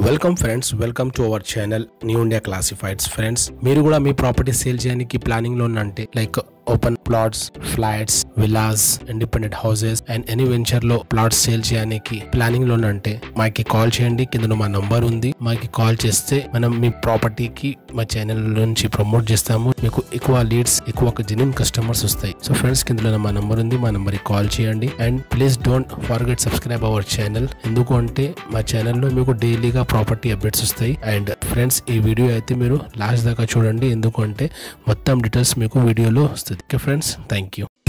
welcome friends welcome to our channel new India classifieds friends మీరు కూడా మీ property sale చేయడానికి ప్లానింగ్ లో ఉన్నంటే like open plots flats villas independent houses and any venture లో plots sale చేయడానికి planning లో ఉన్నంటే మాకి కాల్ చేయండి కింద మా నంబర్ ఉంది మాకి కాల్ చేస్తే మనం మీ ప్రాపర్టీకి మా ఛానల్ నుంచి ప్రమోట్ చేస్తాము మీకు ఎక్కువ లీడ్స్ ఎక్కువ జెన్యున్ కస్టమర్స్ వస్తాయి సో ఫ్రెండ్స్ కింద మా నంబర్ ఉంది మా నంబర్ కి కాల్ చేయండి and please don't forget subscribe our channel ఎందుకు అంటే మా ఛానల్లో మీకు డైలీగా ప్రాపర్టీ అప్డేట్స్ వస్తాయి అండ్ ఫ్రెండ్స్ ఈ వీడియో అయితే మీరు లాస్ట్ దాకా చూడండి ఎందుకంటే మొత్తం డీటెయిల్స్ మీకు వీడియోలో వస్తుంది ఓకే ఫ్రెండ్స్ థ్యాంక్ యూ